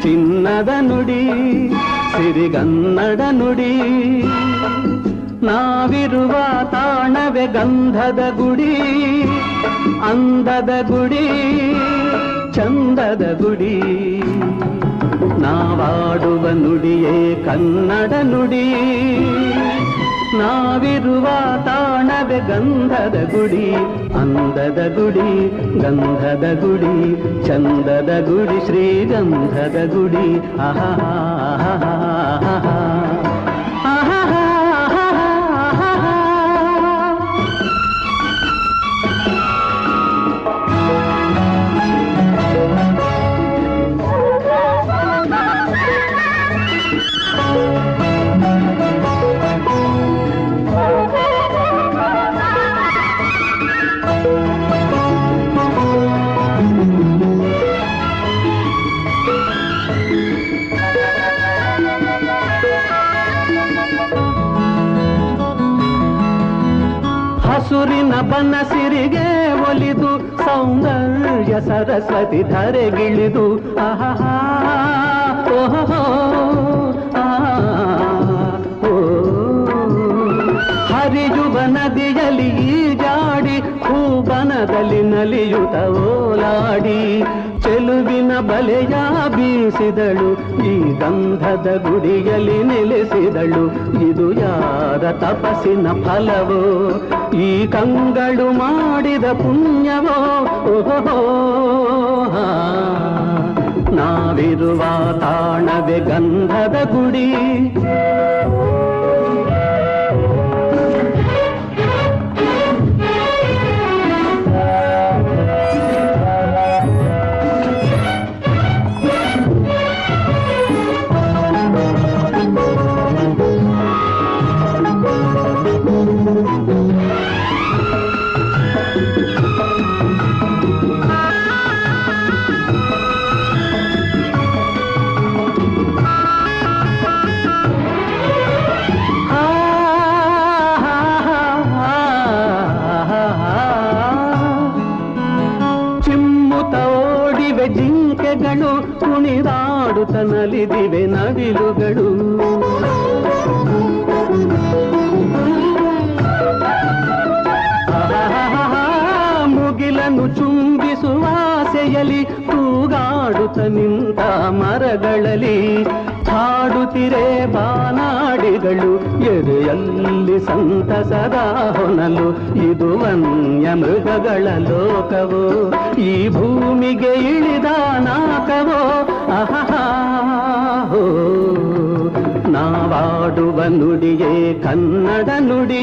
ಚಿನ್ನದ ನುಡಿ ಸಿರಿಗನ್ನಡ ನುಡಿ ನಾವಿರುವ ತಾಣವೆ ಗಂಧದ ಗುಡಿ ಅಂದದ ಗುಡಿ ಚಂದದ ಗುಡಿ ನಾವಾಡುವ ನುಡಿಯೇ ಕನ್ನಡ ನುಡಿ ನಾವಿರುವ ತಾಣವೆ ಗಂಧದ ಗುಡಿ ಅಂದದ ಗುಡಿ ಗಂಧದ ಗುಡಿ ಚಂದದ ಗುಡಿ ಶ್ರೀಗಂಧದ ಗುಡಿ ಆಹಾ ಹಸುರಿನ ಬನಸಿರಿಗೆ ಒಲಿದು ಸೌಂದರ್ಯ ಸರಸ್ವತಿ ಧರೆಗಿಳಿದು ಆಹಾ ಓಹೋ ಓ ಹರಿಯುವ ನದಿಯಲ್ಲಿ ಜಾಡಿ ಹೂಬನದಲ್ಲಿ ನಲಿಯುತ್ತ ಓಲಾಡಿ ಚೆಲುವಿನ ಬಲೆಯ ಬೀಸಿದಳು ಈ ಗಂಧದ ಗುಡಿಯಲ್ಲಿ ನೆಲೆಸಿದಳು ಇದು ಯಾರ ತಪಸ್ಸಿನ ಫಲವೋ ಈ ಕಂಗಳು ಮಾಡಿದ ಪುಣ್ಯವೋ ಓಹೋ ನಾವಿರುವ ತಾಣವೇ ಗಂಧದ ಗುಡಿ ಚಿಮ್ಮುತ ಓಡಿವೆ ಜಿಂಕೆಗಳು ಕುಣಿದಾಡುತ್ತ ನಲಿದಿವೆ ನವಿಲುಗಳು ಆಹಾಹಾಹಾ, ಮುಗಿಲನ್ನು ಚುಂಬಿಸುವ ಆಸೆಯಲಿ ತೂಗಾಡುತ್ತ ನಿಂತ ಮರಗಳಲ್ಲಿ ಹಾಡುತ್ತಿರೆ ಬಾನಾಡಿಗಳು ಎದೆಯಲ್ಲಿ ಸಂತಸದ ಹೊನಲು ಇದು ವನ್ಯ ಮೃಗಗಳ ಲೋಕವೋ ಈ ಭೂಮಿಗೆ ಇಳಿದ ನಾಕವೋ ಆಹಾ ಹೋ ನಾವಾಡುವ ನುಡಿಯೇ ಕನ್ನಡ ನುಡಿ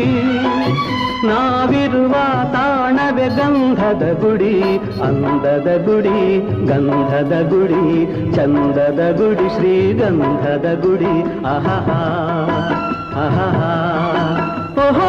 ನಾವಿರುವ ತಾಣವೆ ಗಂಧದ ಗುಡಿ ಅಂದದ ಗುಡಿ ಗಂಧದ ಗುಡಿ ಚಂದದ ಗುಡಿ ಶ್ರೀಗಂಧದ ಗುಡಿ ಆಹಾ ಆಹಾ ಓಹೋ